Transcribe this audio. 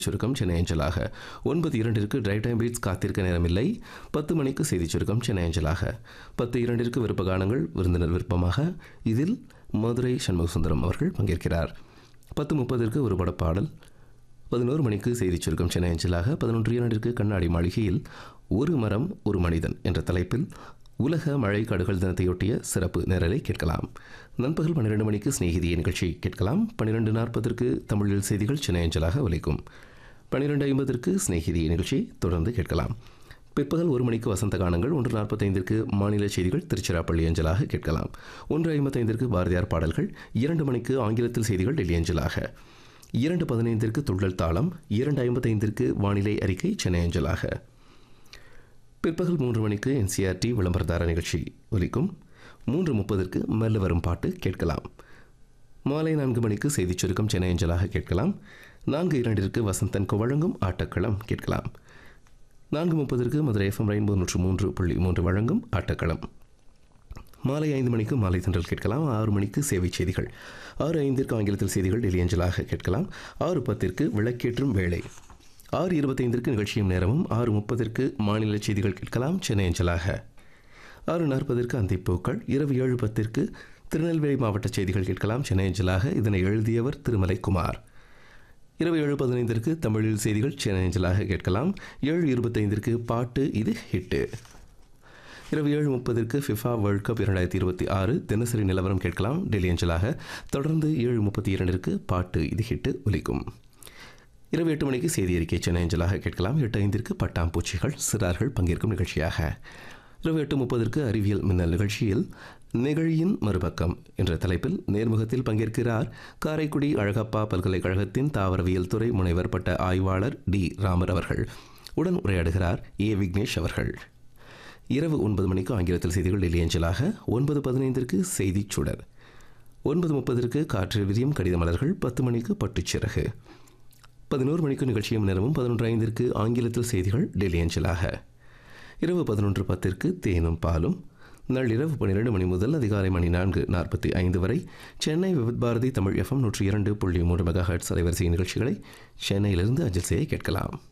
சுருக்கம் சென்னை அஞ்சலாக ஒன்பது இரண்டிற்கு டிரைவ் டைம் பீட்ஸ் காத்திருக்க நேரமில்லை பத்து மணிக்கு செய்தி சுருக்கம் சென்னை அஞ்சலாக பத்து இரண்டிற்கு விருப்ப கானங்கள் விருந்தினர் விருப்பமாக இதில் மதுரை சண்முகசுந்தரம் அவர்கள் பங்கேற்கிறார் பத்து முப்பதிற்கு ஒரு படப்பாடல் பதினோரு மணிக்கு செய்தி சுருக்கம் சென்னை அஞ்சலாக பதினொன்று இரண்டிற்கு கண்ணாடி மாளிகையில் ஒரு மரம் ஒரு மனிதன் என்ற தலைப்பில் உலக மழை காடுகள் தினத்தையொட்டிய சிறப்பு நேரலை கேட்கலாம் நண்பகல் பன்னிரெண்டு மணிக்கு சிநேகிதிய நிகழ்ச்சி கேட்கலாம் பன்னிரெண்டு நாற்பதற்கு தமிழில் செய்திகள் சென்னை அஞ்சலாக ஒலிக்கும் பன்னிரெண்டு ஐம்பதற்கு சிநேகிதிய நிகழ்ச்சி தொடர்ந்து கேட்கலாம் பிற்பகல் ஒரு மணிக்கு வசந்த கானங்கள் ஒன்று நாற்பத்தைந்திற்கு மாநில செய்திகள் திருச்சிராப்பள்ளி அஞ்சலாக கேட்கலாம் ஒன்று ஐம்பத்தைந்திற்கு பாரதியார் பாடல்கள் இரண்டு மணிக்கு ஆங்கிலத்தில் செய்திகள் டெல்லி அஞ்சலாக இரண்டு பதினைந்திற்கு துள்ளல் தாளம் இரண்டு ஐம்பத்தைந்திற்கு வானிலை அறிக்கை சென்னை அஞ்சலாக பிற்பகல் மூன்று மணிக்கு என்சிஆர்டி விளம்பரதார நிகழ்ச்சி ஒலிக்கும் மூன்று முப்பதற்கு மெல்ல வரும் பாட்டு கேட்கலாம் மாலை நான்கு மணிக்கு செய்திச் சுருக்கம் சென்னை அஞ்சலாக கேட்கலாம் நான்கு இரண்டிற்கு வசந்தன் வழங்கும் ஆட்டக்களம் கேட்கலாம் நான்கு முப்பதற்கு மதுரை எஃப்எம் ரெயின்போ நூற்று மூன்று புள்ளி மூன்று வழங்கும் ஆட்டக்களம் மாலை ஐந்து மணிக்கு மாலை தன்றல் கேட்கலாம் ஆறு மணிக்கு சேவை செய்திகள் ஆறு ஐந்திற்கு ஆங்கிலத்தில் செய்திகள் டெல்லி அஞ்சலாக கேட்கலாம் ஆறு பத்திற்கு விளக்கேற்றும் வேளை ஆறு இருபத்தைந்திற்கு நிகழ்ச்சியும் நேரமும் ஆறு முப்பதற்கு மாநில செய்திகள் கேட்கலாம் சென்னை அஞ்சலாக ஆறு நாற்பதற்கு அந்திப்பூக்கள் இரவு ஏழு பத்திற்கு திருநெல்வேலி மாவட்ட செய்திகள் கேட்கலாம் சென்னை அஞ்சலாக இதனை எழுதியவர் திருமலை குமார் இரவு ஏழு பதினைந்திற்கு தமிழில் செய்திகள் சென்னை அஞ்சலாக கேட்கலாம் ஏழு இருபத்தைந்திற்கு பாட்டு இது ஹிட்டு இரவு ஏழு முப்பதற்கு ஃபிஃபா வேர்ல்ட் கப் இரண்டாயிரத்தி இருபத்தி ஆறு தினசரி நிலவரம் கேட்கலாம் டெல்லி அஞ்சலாக தொடர்ந்து ஏழு முப்பத்தி இரண்டிற்கு பாட்டு இது ஹிட்டு ஒலிக்கும் இரவு எட்டு மணிக்கு செய்தி அறிக்கை சென்னை அஞ்சலாக கேட்கலாம் எட்டு ஐந்திற்கு பட்டாம்பூச்சிகள் சிறார்கள் பங்கேற்கும் நிகழ்ச்சியாக இரவு எட்டு முப்பதற்கு அறிவியல் மின்னல் நிகழ்ச்சியில் நிகழியின் மறுபக்கம் என்ற தலைப்பில் நேர்முகத்தில் பங்கேற்கிறார் காரைக்குடி அழகப்பா பல்கலைக்கழகத்தின் தாவரவியல் துறை முனைவர் பட்ட ஆய்வாளர் டி ராமர் அவர்கள் உடன் உரையாடுகிறார் ஏ விக்னேஷ் அவர்கள் இரவு ஒன்பது மணிக்கு ஆங்கிலத்தில் செய்திகள் டெல்லி அஞ்சலாக ஒன்பது பதினைந்திற்கு செய்திச் சுடர் ஒன்பது முப்பதற்கு காற்று விரியும் கடித மலர்கள் பத்து மணிக்கு பட்டுச்சிறகு பதினோரு மணிக்கு நிகழ்ச்சியும் நேரமும் பதினொன்று ஐந்திற்கு ஆங்கிலத்தில் செய்திகள் டெல்லி அஞ்சலாக இரவு பதினொன்று பத்திற்கு தேனும் பாலும் நள்ளிரவு பன்னிரண்டு மணி முதல் அதிகாலை மணி நான்கு நாற்பத்தி ஐந்து வரை சென்னை விவித் பாரதி தமிழ் எஃப்எம் நூற்றி இரண்டு புள்ளி மூன்று மெகா ஹெட்ஸ் அலைவரிசை நிகழ்ச்சிகளை சென்னையிலிருந்து அஞ்சல் செய்ய கேட்கலாம்